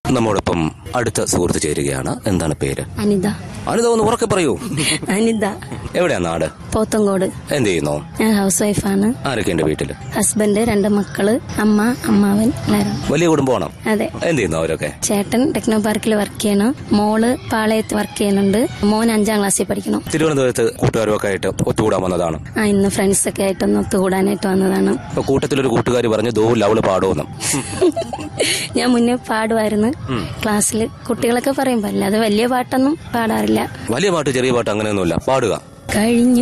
നമ്മോടൊപ്പം അടുത്ത സുഹൃത്ത് ചേരുകയാണ് എന്താണ് പേര് അനിത അനിത ഒന്ന് ഉറക്കെ പറയൂ അനിത എവിടെയാ നാട് പോത്തങ്കോട് എന്ത് ചെയ്യുന്നു ഞാൻ ഹൗസ് വൈഫാണ് ആരൊക്കെയുണ്ട് വീട്ടില് ഹസ്ബൻഡ് രണ്ട് മക്കള് അമ്മ അമ്മാവൻ എല്ലാവരും വലിയ കുടുംബമാണോ അതെ എന്ത് ചെയ്യുന്നു അവരൊക്കെ ചേട്ടൻ ടെക്നോ പാർക്കിൽ വർക്ക് ചെയ്യണം മോള് പാളയത്ത് വർക്ക് ചെയ്യുന്നുണ്ട് മോൻ അഞ്ചാം ക്ലാസ്സിൽ പഠിക്കണം തിരുവനന്തപുരത്ത് കൂട്ടുകാരുമൊക്കെ ആയിട്ട് ഒത്തുകൂടാൻ വന്നതാണ് ആ ഇന്ന് ഫ്രണ്ട്സ് ഒക്കെ ആയിട്ടൊന്ന് ഒത്തുകൂടാനായിട്ട് വന്നതാണ് ഇപ്പൊ കൂട്ടത്തിലൊരു കൂട്ടുകാരി പറഞ്ഞു ദോ ലവള് പാടുമെന്നും ഞാൻ മുന്നേ പാടുമായിരുന്നു ക്ലാസ്സിൽ കുട്ടികളൊക്കെ പറയുമ്പോ അല്ലാതെ വലിയ പാട്ടൊന്നും പാടാറില്ല വലിയ പാട്ട് ചെറിയ പാട്ട് അങ്ങനെയൊന്നുമില്ല പാടുക കഴിഞ്ഞു